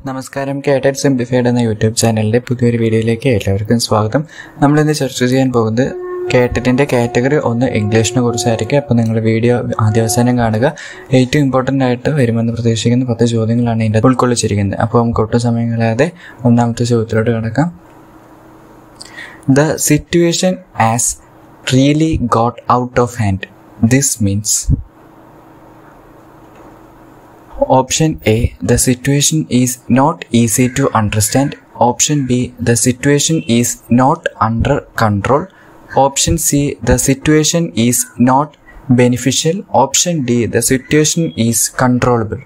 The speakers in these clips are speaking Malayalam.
നമസ്കാരം കേട്ടഡ് സിംപ്ലിഫൈഡ് എന്ന യൂട്യൂബ് ചാനലിൻ്റെ പുതിയൊരു വീഡിയോയിലേക്ക് എല്ലാവർക്കും സ്വാഗതം നമ്മളിന്ന് ചർച്ച ചെയ്യാൻ പോകുന്നത് കേട്ടറ്റിൻ്റെ കാറ്റഗറി ഒന്ന് ഇംഗ്ലീഷിനെ കുറിച്ചായിരിക്കും അപ്പോൾ നിങ്ങൾ വീഡിയോ ആദ്യാവസാനം കാണുക ഏറ്റവും ഇമ്പോർട്ടൻ്റ് ആയിട്ട് വരുമെന്ന് പ്രതീക്ഷിക്കുന്ന പത്ത് ചോദ്യങ്ങളാണ് ഇതിൻ്റെ ഉൾക്കൊള്ളിച്ചിരിക്കുന്നത് അപ്പോൾ നമുക്ക് ഒട്ടും സമയം കളയാതെ ഒന്നാമത്തെ ചോദ്യത്തിലോട്ട് കിടക്കാം the situation has really got out of hand this means Option A The situation is not easy to understand. Option B The situation is not under control. Option C The situation is not beneficial. Option D The situation is controllable.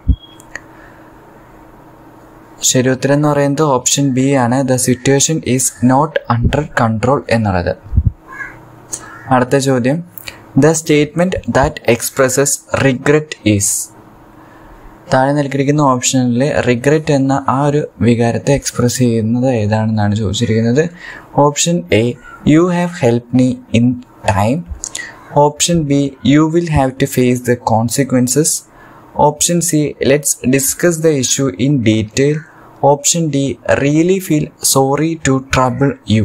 ശരി ഉത്തരം എന്ന് പറയുന്നത് ഓപ്ഷൻ ബി ആണ് the situation is not under control എന്നുള്ളത് അടുത്ത ചോദ്യം the statement that expresses regret is താഴെ നൽകിയിരിക്കുന്ന ഓപ്ഷനിൽ റിഗ്രറ്റ് എന്ന ആ ഒരു വികാരത്തെ എക്സ്പ്രസ് ചെയ്യുന്നത് ഏതാണെന്നാണ് ചോദിച്ചിരിക്കുന്നത് option A you have help me in time option B you will have to face the consequences option C let's discuss the issue in detail option D really feel sorry to trouble you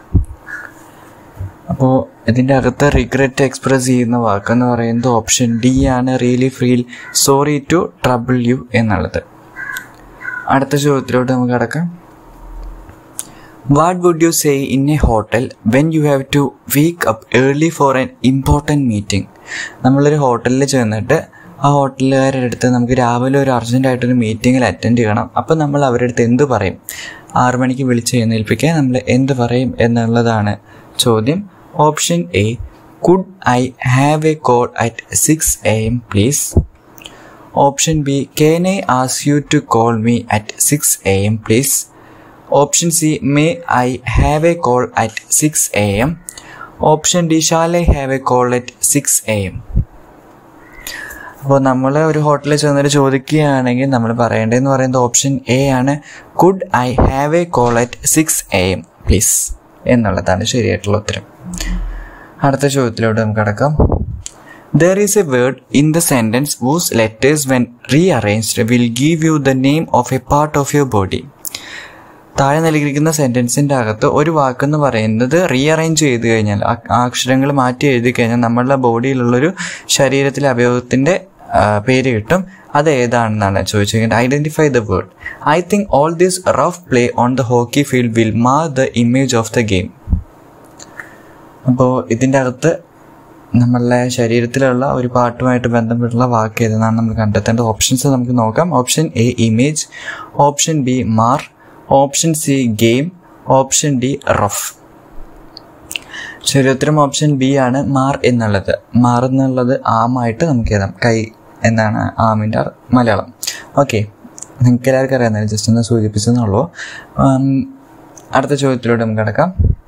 അപ്പോൾ ഇതിൻ്റെ അകത്ത് റിഗ്രറ്റ് എക്സ്പ്രസ് ചെയ്യുന്ന വാക്കെന്ന് പറയുന്നത് ഓപ്ഷൻ ഡി ആണ് really feel sorry to trouble you എന്നുള്ളത് അടുത്ത ചോദ്യത്തിലോട്ട് നമുക്ക് കിടക്കാം what would you say in a hotel when you have two week up early for an important meeting നമ്മളൊരു ഹോട്ടലിൽ ചെന്നിട്ട് ആ ഹോട്ടലുകാരുടെ അടുത്ത് നമുക്ക് രാവിലെ ഒരു അർജൻറ്റായിട്ടൊരു മീറ്റിങ്ങിൽ അറ്റൻഡ് ചെയ്യണം അപ്പോൾ നമ്മൾ അവരുടെ അടുത്ത് എന്ത് പറയും ആറു മണിക്ക് വിളിച്ച് എഴുന്നേൽപ്പിക്കാൻ നമ്മൾ എന്ത് പറയും എന്നുള്ളതാണ് ചോദ്യം option A could I have a call at six A M please option B can I ask you to call me at six A M please option C may I have a call at six A M option D shall I have a call at six A M അപ്പോൾ നമ്മൾ ഒരു ഹോട്ടലിൽ ചെന്നിട്ട് ചോദിക്കുകയാണെങ്കിൽ നമ്മൾ പറയേണ്ടതെന്ന് പറയുന്നത് ഓപ്ഷൻ എ ആണ് could I have a call at six A M please എന്നുള്ളതാണ് ശരിയായിട്ടുള്ള ഉത്തരം അടുത്ത ചോദ്യത്തിലോട്ട് നമുക്ക് കടക്കാം there is a word in the sentence whose letters when rearranged will give you the name of a part of your body താഴെ നൽകിയിരിക്കുന്ന സെൻറ്റൻസിൻ്റെ അകത്ത് ഒരു വാക്കെന്ന് പറയുന്നത് റീഅറേഞ്ച് ചെയ്ത് കഴിഞ്ഞാൽ ആ അക്ഷരങ്ങൾ മാറ്റി എഴുതി കഴിഞ്ഞാൽ നമ്മളുടെ ബോഡിയിലുള്ളൊരു ശരീരത്തിലെ അവയവത്തിൻ്റെ പേര് കിട്ടും അത് ഏതാണെന്നാണ് ചോദിച്ചിരിക്കുന്നത് identify the word I think all this rough play on the hockey field will mar the image of the game അപ്പോൾ ഇതിൻ്റെ അകത്ത് നമ്മളുടെ ശരീരത്തിലുള്ള ഒരു പാട്ടുമായിട്ട് ബന്ധപ്പെട്ടുള്ള വാക്ക് ഏതെന്നാണ് നമ്മൾ കണ്ടെത്തേണ്ടത് ഓപ്ഷൻസ് നമുക്ക് നോക്കാം option A image option B mar option C game option D rough ശരി ഉത്തരം ഓപ്ഷൻ ബി ആണ് മാർ എന്നുള്ളത് മാർ എന്നുള്ളത് ആമായിട്ട് നമുക്ക് എഴുതാം കൈ എന്നാണ് ആമിൻ്റെ മലയാളം ഓക്കെ നിങ്ങൾക്ക് എല്ലാവർക്കും അറിയാം ജസ്റ്റ് ഒന്ന് സൂചിപ്പിച്ചെന്നുള്ളൂ അടുത്ത ചോദ്യത്തിലൂടെ നമുക്ക് കിടക്കാം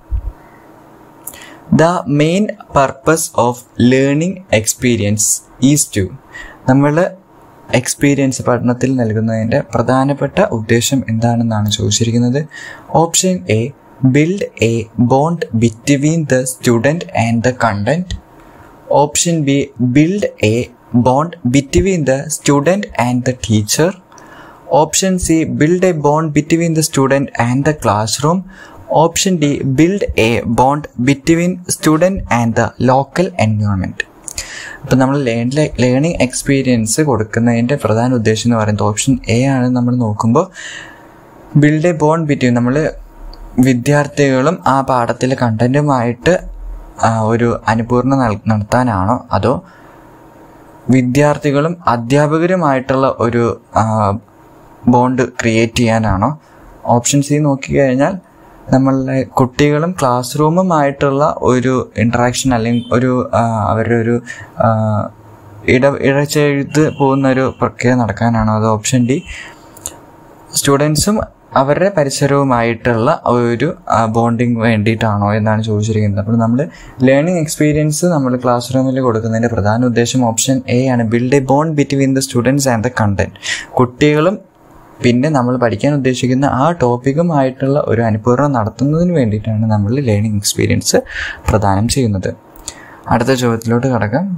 the main purpose of learning experience is to നമ്മൾ എക്സ്പീരിയൻസ് പഠനത്തിൽ നൽകുന്നതിൻ്റെ പ്രധാനപ്പെട്ട ഉദ്ദേശം എന്താണെന്നാണ് ചോദിച്ചിരിക്കുന്നത് option A build a bond between the student and the content option B build a bond between the student and the teacher option C build a bond between the student and the classroom option D build a bond between student and the local environment അപ്പം നമ്മൾ ലേൺ ലേണിംഗ് എക്സ്പീരിയൻസ് കൊടുക്കുന്നതിൻ്റെ പ്രധാന ഉദ്ദേശം എന്ന് പറയുന്നത് ഓപ്ഷൻ എ ആണ് നമ്മൾ നോക്കുമ്പോൾ ബിൽഡ് എ ബോണ്ട് ബിറ്റ്വീൻ നമ്മൾ വിദ്യാർത്ഥികളും ആ പാഠത്തിലെ കണ്ടൻറ്റുമായിട്ട് ഒരു അനുപൂർണ നടത്താനാണോ അതോ വിദ്യാർത്ഥികളും അധ്യാപകരുമായിട്ടുള്ള ഒരു ബോണ്ട് ക്രിയേറ്റ് ചെയ്യാനാണോ ഓപ്ഷൻ സി നോക്കിക്കഴിഞ്ഞാൽ നമ്മളുടെ കുട്ടികളും ക്ലാസ് റൂമുമായിട്ടുള്ള ഒരു ഇൻട്രാക്ഷൻ അല്ലെങ്കിൽ ഒരു അവരുടെ ഒരു ഇട ഇഴച്ചെഴുത്ത് പോകുന്ന ഒരു പ്രക്രിയ നടക്കാനാണോ അത് ഓപ്ഷൻ ഡി സ്റ്റുഡൻസും അവരുടെ പരിസരവുമായിട്ടുള്ള ഒരു ബോണ്ടിങ് വേണ്ടിയിട്ടാണോ എന്നാണ് ചോദിച്ചിരിക്കുന്നത് അപ്പോൾ നമ്മൾ ലേണിംഗ് എക്സ്പീരിയൻസ് നമ്മൾ ക്ലാസ് റൂമിൽ കൊടുക്കുന്നതിൻ്റെ പ്രധാന ഉദ്ദേശം ഓപ്ഷൻ എ ആണ് build a bond between the students and the content കുട്ടികളും പിന്നെ നമ്മൾ പഠിക്കാൻ ഉദ്ദേശിക്കുന്ന ആ ടോപ്പിക്കുമായിട്ടുള്ള ഒരു അനുപൂർണ്ണം നടത്തുന്നതിന് വേണ്ടിയിട്ടാണ് നമ്മൾ ലേണിംഗ് എക്സ്പീരിയൻസ് പ്രദാനം ചെയ്യുന്നത് അടുത്ത ചോദ്യത്തിലോട്ട് കടക്കാം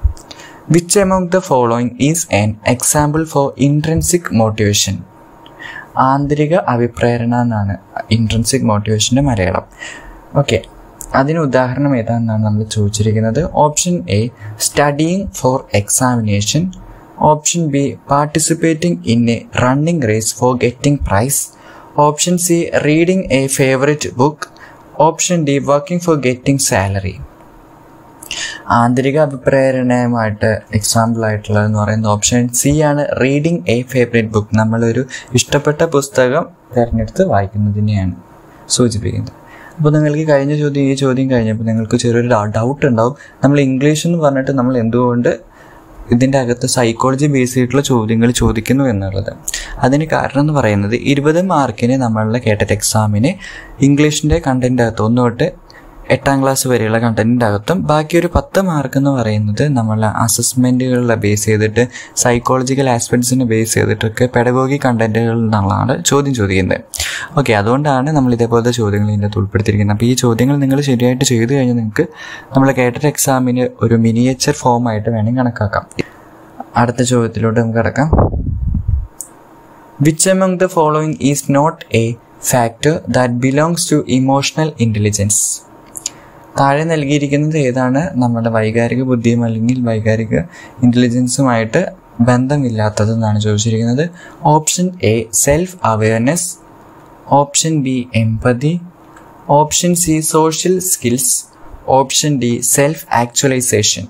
which among the following is an example for intrinsic motivation ആന്തരിക അഭിപ്രേരണ എന്നാണ് ഇൻട്രൻസിക് മോട്ടിവേഷൻ്റെ മലയാളം ഓക്കെ അതിന് ഉദാഹരണം ഏതാണെന്നാണ് നമ്മൾ ചോദിച്ചിരിക്കുന്നത് option A studying for examination option B participating in a running race for getting prize option C reading a favourite book option D working for getting salary ആന്തരിക അഭിപ്രേരണയുമായിട്ട് എക്സാമ്പിൾ ആയിട്ടുള്ളതെന്ന് പറയുന്ന ഓപ്ഷൻ സി ആണ് റീഡിംഗ് എ ഫേവറേറ്റ് ബുക്ക് നമ്മളൊരു ഇഷ്ടപ്പെട്ട പുസ്തകം തിരഞ്ഞെടുത്ത് വായിക്കുന്നതിനെയാണ് സൂചിപ്പിക്കുന്നത് അപ്പോൾ നിങ്ങൾക്ക് കഴിഞ്ഞ ചോദ്യം ഈ ചോദ്യം കഴിഞ്ഞപ്പോൾ നിങ്ങൾക്ക് ചെറിയൊരു ഡൗട്ട് ഉണ്ടാവും നമ്മൾ ഇംഗ്ലീഷ് എന്ന് പറഞ്ഞിട്ട് നമ്മൾ എന്തുകൊണ്ട് ഇതിൻ്റെ അകത്ത് സൈക്കോളജി ബേസ് ചെയ്തിട്ടുള്ള ചോദ്യങ്ങൾ ചോദിക്കുന്നു എന്നുള്ളത് അതിന് കാരണം എന്ന് പറയുന്നത് ഇരുപത് മാർക്കിന് നമ്മളുടെ കേട്ടറ്റ് എക്സാമിന് ഇംഗ്ലീഷിൻ്റെ കണ്ടൻ്റ് അകത്ത് ഒന്ന് തൊട്ട് എട്ടാം ക്ലാസ് വരെയുള്ള കണ്ടന്റിൻ്റെ അകത്തും ബാക്കി ഒരു പത്ത് മാർക്ക് എന്ന് പറയുന്നത് നമ്മൾ അസസ്മെൻറ്റുകളിലെ ബേസ് ചെയ്തിട്ട് സൈക്കോളജിക്കൽ ആസ്പെക്ട്സിനെ ബേസ് ചെയ്തിട്ടൊക്കെ പെഡഗോഗി കണ്ടന്റുകളിൽ നിന്നാണ് ചോദ്യം ചോദിക്കുന്നത് ഓക്കെ അതുകൊണ്ടാണ് നമ്മൾ ഇതേപോലത്തെ ചോദ്യങ്ങൾ ഇതിൻ്റെ അകത്ത് ഉൾപ്പെടുത്തിയിരിക്കുന്നത് അപ്പോൾ ഈ ചോദ്യങ്ങൾ നിങ്ങൾ ശരിയായിട്ട് ചെയ്തു കഴിഞ്ഞാൽ നിങ്ങൾക്ക് നമ്മൾ കേട്ടിട്ട് എക്സാമിന് ഒരു മിനിയേച്ചർ ഫോമായിട്ട് വേണമെങ്കിൽ കണക്കാക്കാം അടുത്ത ചോദ്യത്തിലോട്ട് നമുക്ക് കിടക്കാം which among the following is not a factor that belongs to emotional intelligence താഴെ നൽകിയിരിക്കുന്നത് ഏതാണ് നമ്മുടെ വൈകാരിക ബുദ്ധിയും അല്ലെങ്കിൽ വൈകാരിക ഇൻ്റലിജൻസുമായിട്ട് ബന്ധമില്ലാത്തതെന്നാണ് ചോദിച്ചിരിക്കുന്നത് option A self awareness option B empathy option C social skills option D self actualisation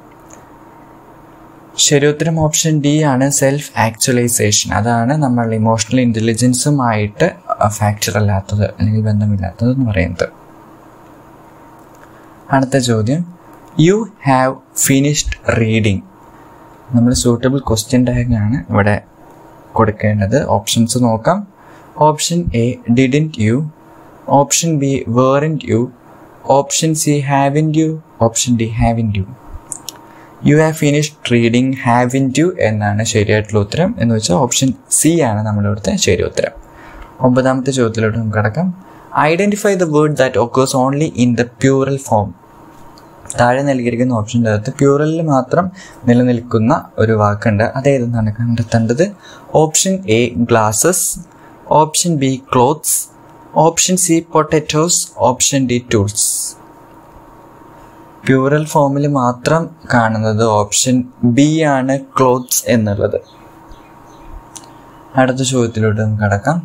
ശരിയുത്തരം ഓപ്ഷൻ ഡി ആണ് സെൽഫ് ആക്ച്വലൈസേഷൻ അതാണ് നമ്മൾ ഇമോഷണൽ ഇൻ്റലിജൻസുമായിട്ട് ഫാക്ടർ അല്ലാത്തത് അല്ലെങ്കിൽ ബന്ധമില്ലാത്തത് എന്ന് പറയുന്നത് അടുത്ത ചോദ്യം യു ഹാവ് ഫിനിഷ്ഡ് റീഡിങ് നമ്മൾ സൂട്ടബിൾ ക്വസ്റ്റ്യൻ ടാഗാണ് ഇവിടെ കൊടുക്കേണ്ടത് ഓപ്ഷൻസ് നോക്കാം option A didn't you option B weren't you option C haven't you option D haven't you you have finished reading haven't you എന്നാണ് ശരിയായിട്ടുള്ള ഉത്തരം എന്ന് വെച്ചാൽ ഓപ്ഷൻ സി ആണ് നമ്മളിവിടുത്തെ ശരി ഉത്തരം ഒമ്പതാമത്തെ ചോദ്യത്തിലോട്ട് നമുക്ക് കിടക്കാം identify the word that occurs only in the plural form താഴെ നൽകിയിരിക്കുന്ന ഓപ്ഷൻ്റെ അകത്ത് പ്യൂറലിൽ മാത്രം നിലനിൽക്കുന്ന ഒരു വാക്കുണ്ട് അതേതെന്നാണ് കണ്ടെത്തേണ്ടത് option A glasses option B clothes option C potatoes option D tools plural ഫോമിൽ മാത്രം കാണുന്നത് ഓപ്ഷൻ ബി ആണ് ക്ലോത്ത്സ് എന്നുള്ളത് അടുത്ത ചോദ്യത്തിലോട്ട് നമുക്ക് കടക്കാം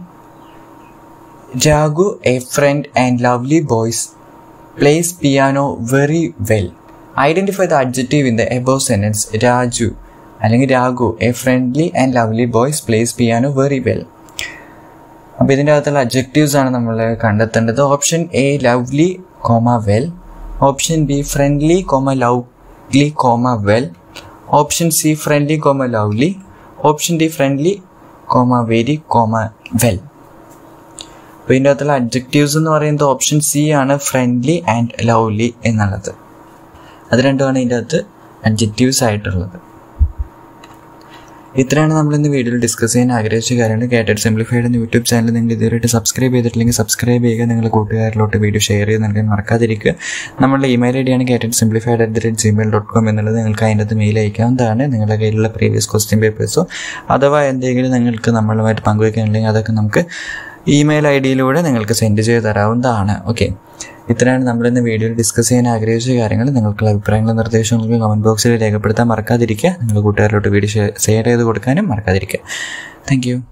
Raghu a friend and lovely boys plays piano very well identify the adjective in the above sentence Raju അല്ലെങ്കിൽ Raghu a friendly and lovely boys plays piano very well അപ്പോൾ ഇതിൻ്റെ അകത്തുള്ള അഡ്ജക്റ്റീവ്സ് ആണ് നമ്മൾ കണ്ടെത്തേണ്ടത് option A lovely comma well option B friendly comma lovely comma well option C friendly comma lovely option D friendly comma very comma well അപ്പോൾ ഇതിൻ്റെ അകത്തുള്ള അഡ്ജക്റ്റീവ്സ് എന്ന് പറയുന്നത് ഓപ്ഷൻ സി ആണ് ഫ്രണ്ട്ലി ആൻഡ് ലവ്ലി എന്നുള്ളത് അത് രണ്ടുമാണ് ഇതിൻ്റെ അകത്ത് അഡ്ജക്റ്റീവ്സ് ആയിട്ടുള്ളത് ഇത്രയാണ് നമ്മൾ ഇന്ന് വീഡിയോയിൽ ഡിസ്കസ് ചെയ്യാൻ ആഗ്രഹിച്ച കാര്യങ്ങൾ കേട്ടഡ് സിംപ്ലിഫൈഡ് എന്ന യൂട്യൂബ് ചാനൽ നിങ്ങൾ ഇതുവരെയായിട്ട് സബ്സ്ക്രൈബ് ചെയ്തിട്ടില്ലെങ്കിൽ സബ്സ്ക്രൈബ് ചെയ്യുക നിങ്ങളുടെ കൂട്ടുകാരിലോട്ട് വീഡിയോ ഷെയർ ചെയ്ത് നൽകാൻ മറക്കാതിരിക്കുക നമ്മളുടെ ഇമെയിൽ ഐ ഡിയാണ് Cated simplified at the rate Gmail dot com എന്നുള്ളത് നിങ്ങൾക്ക് അതിൻ്റെ അകത്ത് മെയിൽ അയക്കാവുന്നതാണ് നിങ്ങളുടെ കയ്യിലുള്ള പ്രീവിയസ് ക്വസ്റ്റ്യൻ പേപ്പേഴ്സോ അഥവാ എന്തെങ്കിലും നിങ്ങൾക്ക് നമ്മളുമായിട്ട് പങ്കുവയ്ക്കാനുണ്ടെങ്കിൽ അതൊക്കെ നമുക്ക് ഇമെയിൽ ഐ ഡിയിലൂടെ നിങ്ങൾക്ക് സെൻഡ് ചെയ്ത് തരാവുന്നതാണ് ഓക്കെ ഇത്രയാണ് നമ്മൾ ഇന്ന് വീഡിയോയിൽ ഡിസ്കസ് ചെയ്യാൻ ആഗ്രഹിച്ച കാര്യങ്ങൾ നിങ്ങൾക്കുള്ള അഭിപ്രായങ്ങളും നിർദ്ദേശങ്ങളും കമൻറ്റ് ബോക്സിൽ രേഖപ്പെടുത്താൻ മറക്കാതിരിക്കുക നിങ്ങളുടെ കൂട്ടുകാരിലോട്ട് വീഡിയോ ഷെയർ ചെയ്ത് കൊടുക്കാനും മറക്കാതിരിക്കുക താങ്ക്